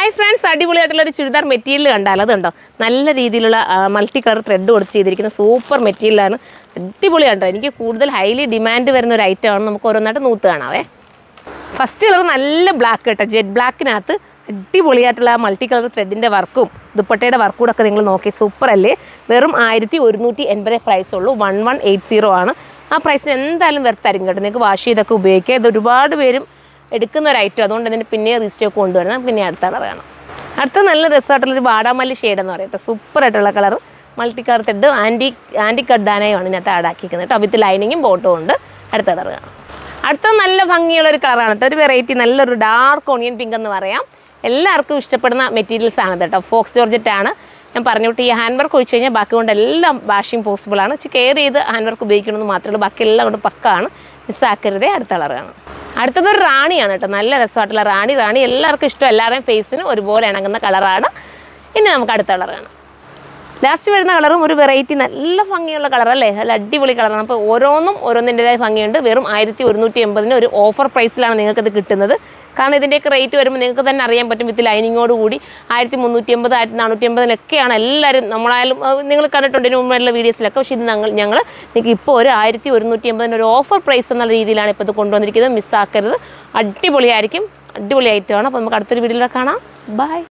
hi friends അടിപൊളിയായിട്ടുള്ള ഒരു churidar material കണ്ടാലോ അതുണ്ടോ നല്ല രീതിയിലുള്ള മൾട്ടി കളർ ത്രെഡ് കൊടുത്ത് ചെയ്തിരിക്കുന്ന സൂപ്പർ മെറ്റീരിയലാണ് അടിപൊളി കണ്ടോ എനിക്ക് കൂടുതൽ ഹൈലി ഡിമാൻഡ് വരുന്ന ഒരു ഐറ്റമാണ് നമുക്ക് ഓരോന്നായിട്ട് നൂത്ത് കാണാവേ ഫസ്റ്റ് കളർ നല്ല ബ്ലാക്ക് കേട്ടോ ജെറ്റ് ബ്ലാക്കിനകത്ത് അടിപൊളിയായിട്ടുള്ള ആ മൾട്ടി കളർ ത്രെഡിൻ്റെ വർക്കും ദുപ്പട്ടയുടെ വർക്കും ഒക്കെ നിങ്ങൾ നോക്കി സൂപ്പർ അല്ലേ വെറും ആയിരത്തി ഒരുന്നൂറ്റി എൺപതേ പ്രൈസ് ഉള്ളൂ വൺ വൺ എയ്റ്റ് സീറോ ആണ് ആ പ്രൈസിന് എന്തായാലും വെറുത്തായിരിക്കും കേട്ടോ നിങ്ങൾക്ക് വാഷ് ചെയ്തൊക്കെ ഉപയോഗിക്കുക ഇത് ഒരുപാട് പേരും എടുക്കുന്ന ഒരു ഐറ്റം അതുകൊണ്ട് ഇതിന് പിന്നെ റീസ്റ്റോക്ക് കൊണ്ടുവരണം പിന്നെ അടുത്ത കളർ വേണം അടുത്ത നല്ല രസമായിട്ടുള്ള ഒരു വാടാമല്ലി ഷെയ്ഡ് എന്ന് പറയട്ടെ സൂപ്പർ ആയിട്ടുള്ള കളർ മൾട്ടി കളർ ത്രെഡ് ആൻറ്റി ആൻറ്റി കഡാനയുമാണ് ഇതിനകത്ത് ആഡ് ആക്കിയിരിക്കുന്നത് കേട്ടോ വിത്ത് ലൈനിങ്ങും ബോട്ടും ഉണ്ട് അടുത്ത കളർ കാണാം അടുത്ത നല്ല ഭംഗിയുള്ള ഒരു കളറാണ് കേട്ടോ ഒരു വെറൈറ്റി നല്ലൊരു ഡാർക്ക് ഓണിയൻ പിങ്ക് എന്ന് പറയാം എല്ലാവർക്കും ഇഷ്ടപ്പെടുന്ന മെറ്റീരിയൽസ് ആണ് കേട്ടോ ഫോക്സ് ജോർജറ്റ് ആണ് ഞാൻ പറഞ്ഞു വിട്ട് ഈ ഹാൻഡ് വർക്ക് ഒഴിച്ച് കഴിഞ്ഞാൽ ബാക്കി കൊണ്ട് എല്ലാം വാഷിംഗ് പോസിബിൾ ആണ് ഇച്ചിരി കെയർ ചെയ്ത് ഹാൻഡ് വർക്ക് ഉപയോഗിക്കണമെന്ന് മാത്രമേ ഉള്ളൂ ബാക്കി എല്ലാം കൊണ്ട് പക്കാണ് മിസ്സാക്കരുതേ അടുത്ത കളറാണ് അടുത്തത് ഒരു റാണിയാണ് കേട്ടോ നല്ല രസമായിട്ടുള്ള റാണി റാണി എല്ലാവർക്കും ഇഷ്ടം എല്ലാവരുടെയും ഫേസിന് ഒരുപോലെ ഇണങ്ങുന്ന കളറാണ് ഇനി നമുക്ക് അടുത്ത കളർ കാണാം ലാസ്റ്റ് വരുന്ന കളറും ഒരു വെറൈറ്റി നല്ല ഭംഗിയുള്ള കളർ അല്ലേ നല്ല അടിപൊളി കളറാണ് അപ്പോൾ ഓരോന്നും ഓരോന്നിൻ്റെതായ ഭംഗിയുണ്ട് വെറും ആയിരത്തി ഒരുന്നൂറ്റി എൺപതിന് ഒരു ഓഫർ പ്രൈസിലാണ് നിങ്ങൾക്കത് കിട്ടുന്നത് കാരണം ഇതിൻ്റെയൊക്കെ റേറ്റ് വരുമ്പോൾ നിങ്ങൾക്ക് തന്നെ അറിയാൻ പറ്റും വിത്ത് ലൈനിങ്ങോട് കൂടി ആയിരത്തി മുന്നൂറ്റി എൺപത് ആയിരത്തി നാനൂറ്റി എൺപതിനൊക്കെയാണ് എല്ലാവരും നമ്മളായാലും അത് നിങ്ങൾ കണ്ടിട്ടുണ്ട് ഇതിന് മുമ്പുള്ള വീഡിയോസിലൊക്കെ പക്ഷേ ഇത് ഞങ്ങൾ ഞങ്ങൾ നിങ്ങൾക്ക് ഇപ്പോൾ ഒരു ആയിരത്തി ഒരുന്നൂറ്റി എൺപതിന് ഒരു ഓഫർ പ്രൈസ് എന്നുള്ള രീതിയിലാണ് ഇപ്പോൾ ഇത് കൊണ്ടുവന്നിരിക്കുന്നത് മിസ്സാക്കരുത് അടിപൊളിയായിരിക്കും അടിപൊളി ഐറ്റമാണ് അപ്പോൾ നമുക്ക് അടുത്തൊരു വീഡിയോയിൽ കാണാം ബൈ